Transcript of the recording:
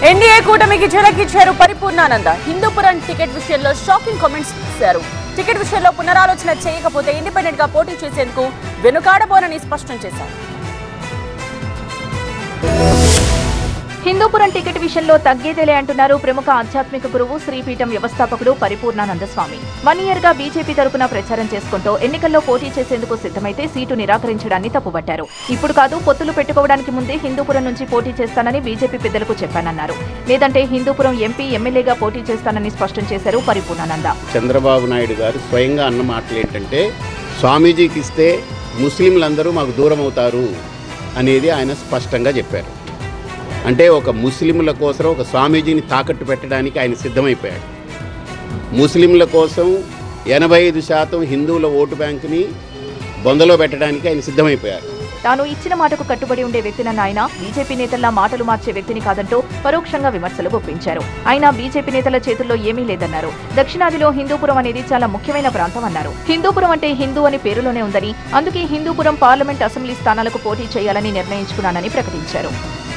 NDA కూటమికి ఝలకిచ్చారు Paripurnananda Hindupuram ticket విషయంలో షాకింగ్ కామెంట్స్ చేశారు టికెట్ విషయంలో పునరాలోచన చేయకపోతే ఇండిపెండెంట్ గా పోటీ చేసేందుకు వెనుకాడబోనని స్పష్టం చేశారు హిందూపురం టికెట్ విషయంలో తగ్గేదేలే అంటున్నారు ప్రముఖ ఆధ్యాత్మిక గురువు శ్రీపీఠం వ్యవస్థాపకుడు పరిపూర్ణానంద స్వామి వన్ ఇయర్ గా బీజేపీ తరపున ప్రచారం చేసుకుంటూ ఎన్నికల్లో పోటీ చేసేందుకు సిద్ధమైతే సీటు నిరాకరించడాన్ని తప్పుబట్టారు ఇప్పుడు కాదు పొత్తులు పెట్టుకోవడానికి ముందే హిందూపురం నుంచి పోటీ చేస్తానని బీజేపీ పెద్దలకు చెప్పానన్నారు లేదంటే హిందూపురం ఎంపీ ఎమ్మెల్యేగా పోటీ చేస్తానని స్పష్టం చేశారు పరిపూర్ణానంద చంద్రబాబు నాయుడు గారు స్వయంగా అన్న మాటలు ఏంటంటే స్వామీజీకి ఇస్తే ముస్లింలందరూ మాకు దూరం అవుతారు అనేది ఆయన స్పష్టంగా చెప్పారు అంటే ఒక ముస్లింల కోసం ఒక స్వామీజీని తాకట్టు పెట్టడానికి ఆయన సిద్ధమైపోయాడు ముస్లింల కోసం ఎనభై ఐదు శాతం హిందువుల ఓటు బ్యాంకుని బొందలో పెట్టడానికి ఆయన సిద్ధమైపోయారు తాను ఇచ్చిన మాటకు కట్టుబడి ఉండే వ్యక్తినన్న ఆయన బీజేపీ నేతల్లా మాటలు మార్చే వ్యక్తిని కాదంటూ పరోక్షంగా విమర్శలు గుప్పించారు ఆయన బీజేపీ నేతల చేతుల్లో ఏమీ లేదన్నారు దక్షిణాదిలో హిందూపురం అనేది చాలా ముఖ్యమైన ప్రాంతం అన్నారు హిందూపురం అంటే హిందూ అని పేరులోనే ఉందని అందుకే హిందూపురం పార్లమెంట్ అసెంబ్లీ స్థానాలకు పోటీ చేయాలని నిర్ణయించుకున్నానని ప్రకటించారు